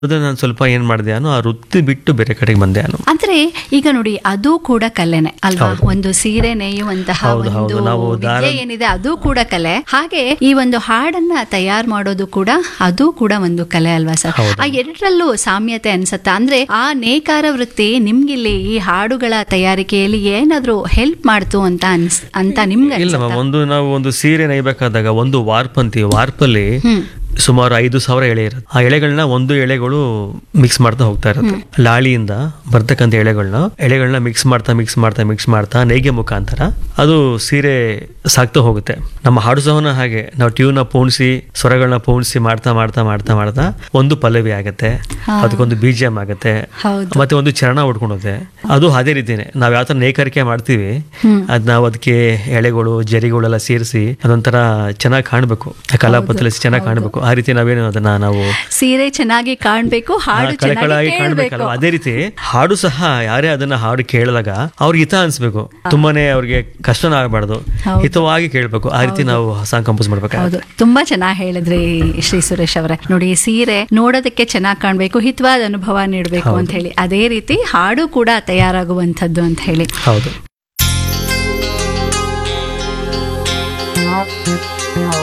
ಅದು ನಾನು ಸ್ವಲ್ಪ ಏನ್ ಮಾಡಿದೆ ನಾನು ಆ ವೃತ್ತಿ ಬಿಟ್ಟು ಬೇರೆ ಕಡೆಗೆ ಬಂದೆ ನಾನು ಅಂದ್ರೆ ಈಗ ನೋಡಿ ಅದು ಕೂಡ ಕಲೆನೆ ಅಲ್ವಾ ಒಂದು ಸೀರೆ ನೇಯುವಂತಹ ಹೌದು, ಒಂದು ಹೌದು. ನಾವು ದಾರ- ವಿದ್ಯೆ ಏನಿದೆ ಅದು ಕೂಡ ಕಲೆ ಹಾಗೆ ಈ ಒಂದು ಹಾಡನ್ನ ತಯಾರು ಮಾಡೋದು ಕೂಡ ಅದು ಕೂಡ ಒಂದು ಕಲೆ ಅಲ್ವಾ ಸರ್ ಹೌದು. ಆ ಎರಡರಲ್ಲೂ ಸಾಮ್ಯತೆ ಅನ್ಸತ್ತಾ ಅಂದ್ರೆ ಆ ನೇಕಾರ ವೃತ್ತಿ ನಿಮ್ಗಿಲ್ಲಿ ಈ ಹಾಡುಗಳ ತಯಾರಿಕೆಯಲ್ಲಿ ಏನಾದ್ರೂ ಹೆಲ್ಪ್ ಮಾಡ್ತು ಅಂತ ಅನ್ಸ್ ಅಂತ ನಿಮ್ಗೆ ಇಲ್ಲ ಅನ್ಸತ್ತಾ? ಒಂದು ನಾವು ಒಂದು ಸೀರೆ ನೇಯ್ಬೇಕಾದಾಗ ಒಂದು ವಾರ್ಪ್ ಅಂತೀವಿ ವಾರ್ಪಲ್ಲಿ ಹ್ಮ್ ಸುಮಾರು ಐದು ಸಾವಿರ ಎಳೆ ಇರುತ್ತೆ ಆ ಎಳೆಗಳನ್ನ ಒಂದು ಎಳೆಗಳು ಮಿಕ್ಸ್ ಮಾಡ್ತಾ ಹೋಗ್ತಾ ಇರುತ್ತೆ ಲಾಳಿಯಿಂದ ಬರ್ತಕ್ಕಂಥ ಎಳೆಗಳನ್ನ ಎಳೆಗಳನ್ನ ಮಿಕ್ಸ್ ಮಾಡ್ತಾ ಮಿಕ್ಸ್ ಮಾಡ್ತಾ ಮಿಕ್ಸ್ ಮಾಡ್ತಾ ನೇಯ್ಗೆ ಮುಖಾಂತರ ಅದು ಸೀರೆ ಸಾಕ್ತಾ ಹೋಗುತ್ತೆ ನಮ್ಮ ಹಾಡು ಸಹನ ಹಾಗೆ ನಾವು ಟ್ಯೂನ ಪೋಣಿಸಿ ಸ್ವರಗಳನ್ನ ಪೋಣಿಸಿ ಮಾಡ್ತಾ ಮಾಡ್ತಾ ಮಾಡ್ತಾ ಮಾಡ್ತಾ ಒಂದು ಪಲ್ಲವಿ ಆಗತ್ತೆ ಅದಕ್ಕೊಂದು ಬೀಜಮ್ ಆಗತ್ತೆ ಹೌದು ಮತ್ತೆ ಒಂದು ಚರಣ ಉಡ್ಕೊಂಡೋದೆ ಅದು ಅದೇ ರೀತಿನೇ ನಾವ್ ಯಾವ ತರ ನೇಕಾರಿಕೆ ಮಾಡ್ತೀವಿ ಅದ್ ನಾವು ಅದಕ್ಕೆ ಎಳೆಗಳು ಜರಿಗಳೆಲ್ಲ ಸೇರಿಸಿ ಅದೊಂಥರ ಚೆನ್ನಾಗಿ ಕಾಣ್ಬೇಕು ಆ ಕಲಾಪದಲ್ಲಿ ಚೆನ್ನಾಗಿ ಕಾಣ್ಬೇಕು ಆ ರೀತಿ ನಾವೇನು ಅದನ್ನ ನಾವು ಸೀರೆ ಚೆನ್ನಾಗಿ ಕಾಣ್ಬೇಕು ಹಾಡು ಕಳಕಳಾಗಿ ಚೆನ್ನಾಗಿ ಕಾಣ್ಬೇಕಲ್ವ ಕೇಳ್ಬೇಕು ಅದೇ ರೀತಿ ಹಾಡು ಸಹ ಯಾರೇ ಅದನ್ನ ಹಾಡು ಕೇಳಿದಾಗ ಅವ್ರಿಗೆ ಹಿತ ಅನ್ಸ್ಬೇಕು ತುಂಬಾನೇ ಅವ್ರಿಗೆ ಕಷ್ಟನ ಆಗ್ಬಾರ್ದು ಹೌದು. ಹಿತವಾಗಿ ಕೇಳ್ಬೇಕು ಆ ರೀತಿ ನಾವು ಸಾಂಗ್ ಕಂಪೋಸ್ ಮಾಡ್ಬೇಕಾಗುತ್ತೆ ಹೌದು ತುಂಬಾ ಚೆನ್ನಾಗಿ ಹೇಳಿದ್ರಿ ಶ್ರೀ ಸುರೇಶ್ ಅವರೇ ನೋಡಿ ಸೀರೆ ನೋಡೋದಕ್ಕೆ ಚೆನ್ನಾಗಿ ಕಾಣ್ಬೇಕು ಹಿತವಾದ ಅನುಭವ ನೀಡಬೇಕು ಅಂತ ಹೇಳಿ ಅದೇ ರೀತಿ ಹಾಡು ಕೂಡ ತಯಾರಾಗುವಂಥದ್ದು ಅಂತ ಹೇಳಿ ಹೌದು